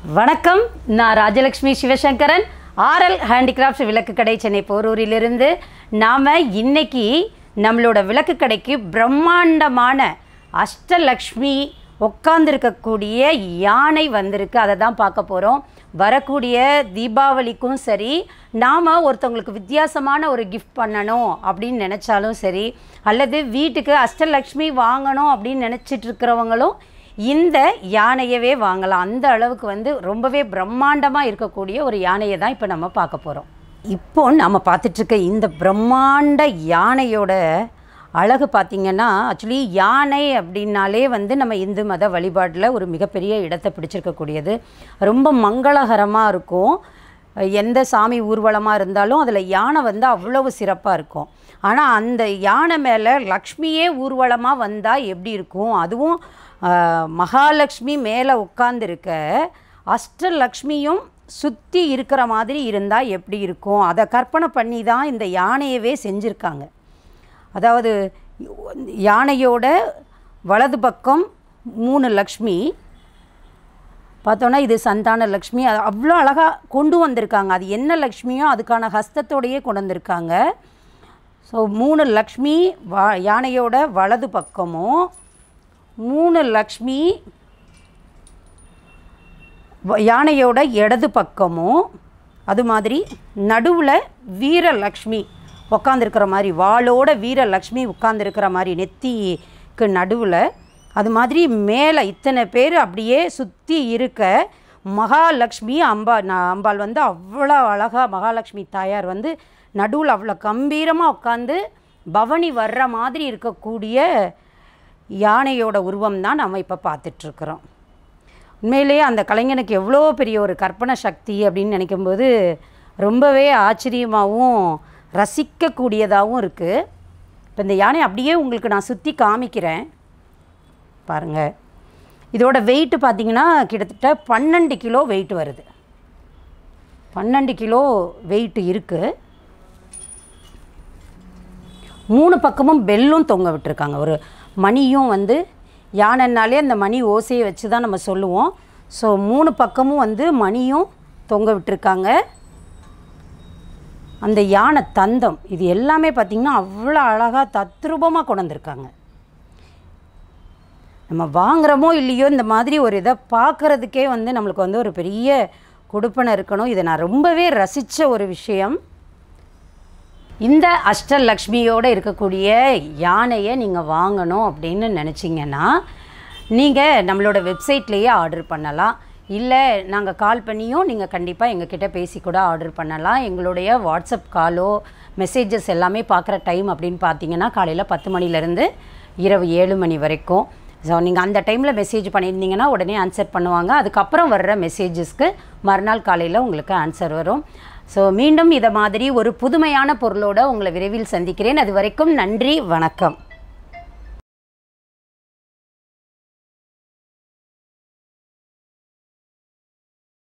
வணக்கம் நான் Rajalakshmi Sivasankaran RL handicrafts விளக்கு கடை சென்னை போரூரிலிருந்து நாம் இன்னைக்கு நம்மளோட விளக்கு கடைக்கு பிரம்மாண்டமான அஷ்டலக்ஷ்மி உட்காந்துருக்கக்கூடிய யானை வந்திருக்கு அதை தான் பார்க்க போகிறோம் வரக்கூடிய தீபாவளிக்கும் சரி நாம் ஒருத்தவங்களுக்கு வித்தியாசமான ஒரு கிஃப்ட் பண்ணணும் அப்படின்னு நினச்சாலும் சரி அல்லது வீட்டுக்கு அஷ்டலக்ஷ்மி வாங்கணும் அப்படின்னு நினச்சிட்டு இருக்கிறவங்களும் இந்த யானையவே வாங்கலாம் அந்த அளவுக்கு வந்து ரொம்பவே பிரம்மாண்டமாக இருக்கக்கூடிய ஒரு யானையை தான் இப்போ நம்ம பார்க்க போகிறோம் இப்போ நம்ம பார்த்துட்ருக்க இந்த பிரம்மாண்ட யானையோட அழகு பார்த்திங்கன்னா ஆக்சுவலி யானை அப்படின்னாலே வந்து நம்ம இந்து மத வழிபாட்டில் ஒரு மிகப்பெரிய இடத்தை பிடிச்சிருக்கக்கூடியது ரொம்ப மங்களகரமாக இருக்கும் எந்த சாமி ஊர்வலமாக இருந்தாலும் அதில் யானை வந்து அவ்வளவு சிறப்பாக இருக்கும் ஆனால் அந்த யானை மேலே லக்ஷ்மியே ஊர்வலமாக வந்தால் எப்படி இருக்கும் அதுவும் ஆஹ், மகாலட்சுமி மேலே உட்காந்துருக்க அஷ்டலக்ஷ்மியும் சுற்றி இருக்கிற மாதிரி இருந்தால் எப்படி இருக்கும் அதை கற்பனை பண்ணி தான் இந்த யானையவே செஞ்சுருக்காங்க அதாவது யானையோட வலது பக்கம் மூணு லக்ஷ்மி பார்த்தோன்னா இது சந்தான லக்ஷ்மி அது அவ்வளோ அழகாக கொண்டு வந்திருக்காங்க அது என்ன லக்ஷ்மியோ அதுக்கான ஹஸ்தத்தோடையே கொண்டு வந்திருக்காங்க ஸோ மூணு லக்ஷ்மி வா யானையோட வலது பக்கமும் மூணு லக்ஷ்மி வ- யானையோட இடது பக்கமும் அது மாதிரி நடுவில் வீரலக்ஷ்மி உட்காந்துருக்கிற மாதிரி வாளோட வீரலக்ஷ்மி உட்காந்துருக்கிற மாதிரி நெத்திக்கு நடுவில் அது மாதிரி மேலே இத்தனை பேர் அப்படியே சுற்றி இருக்க மகாலட்சுமி அம்பா ந- அம்பாள் வந்து அவ்வளோ அழகாக மகாலட்சுமி தாயார் வந்து நடுவில் அவ்வளோ கம்பீரமாக உட்காந்து பவனி வர்ற மாதிரி இருக்கக்கூடிய யானையோட உருவம் தான் நம்ம இப்போ பார்த்துட்ருக்குறோம் உண்மையிலேயே அந்த கலைஞனுக்கு எவ்வளோ பெரிய ஒரு கற்பனை சக்தி அப்படின்னு நினைக்கும்போது ரொம்பவே ஆச்சரியமாகவும் ரசிக்கக்கூடியதாகவும் இருக்குது இப்போ இந்த யானை அப்படியே உங்களுக்கு நான் சுற்றி காமிக்கிறேன் பாருங்கள் இதோட வெயிட்டு பார்த்தீங்கன்னா கிட்டத்தட்ட பன்னெண்டு கிலோ வெயிட் வருது பன்னெண்டு கிலோ வெயிட் இருக்குது மூணு பக்கமும் பெல்லும் தொங்க விட்டுருக்காங்க ஒரு மணியும் வந்து யானைன்னாலே அந்த மணி ஓசையை வச்சு தான் நம்ம சொல்லுவோம் ஸோ மூணு பக்கமும் வந்து மணியும் தொங்க விட்டுருக்காங்க அந்த யானை தந்தம் இது எல்லாமே பார்த்திங்கன்னா அவ்வளோ அழகாக தத்ரூபமாக கொண்டு வந்திருக்காங்க நம்ம வாங்குறோமோ இல்லையோ இந்த மாதிரி ஒரு இதை பார்க்குறதுக்கே வந்து நம்மளுக்கு வந்து ஒரு பெரிய கொடுப்பனை இருக்கணும் இதை நான் ரொம்பவே ரசித்த ஒரு விஷயம் இந்த அஷ்டலக்ஷ்மியோடு இருக்கக்கூடிய யானையை நீங்கள் வாங்கணும் அப்படின்னு நினச்சிங்கன்னா நீங்கள் நம்மளோட வெப்சைட்லேயே ஆர்டர் பண்ணலாம் இல்லை நாங்கள் கால் பண்ணியும் நீங்கள் கண்டிப்பாக எங்ககிட்ட பேசி கூட ஆர்டர் பண்ணலாம் எங்களுடைய வாட்ஸ்அப் காலோ மெசேஜஸ் எல்லாமே பார்க்குற டைம் அப்படின்னு பார்த்தீங்கன்னா காலையில் பத்து மணிலேருந்து இரவு ஏழு மணி வரைக்கும் ஸோ நீங்கள் அந்த டைமில் மெசேஜ் பண்ணியிருந்தீங்கன்னா உடனே ஆன்சர் பண்ணுவாங்க அதுக்கப்புறம் வர்ற மெசேஜஸ்க்கு மறுநாள் காலையில் உங்களுக்கு ஆன்சர் வரும் ஸோ மீண்டும் இதை மாதிரி ஒரு புதுமையான பொருளோட உங்களை விரைவில் சந்திக்கிறேன் அது வரைக்கும் நன்றி வணக்கம்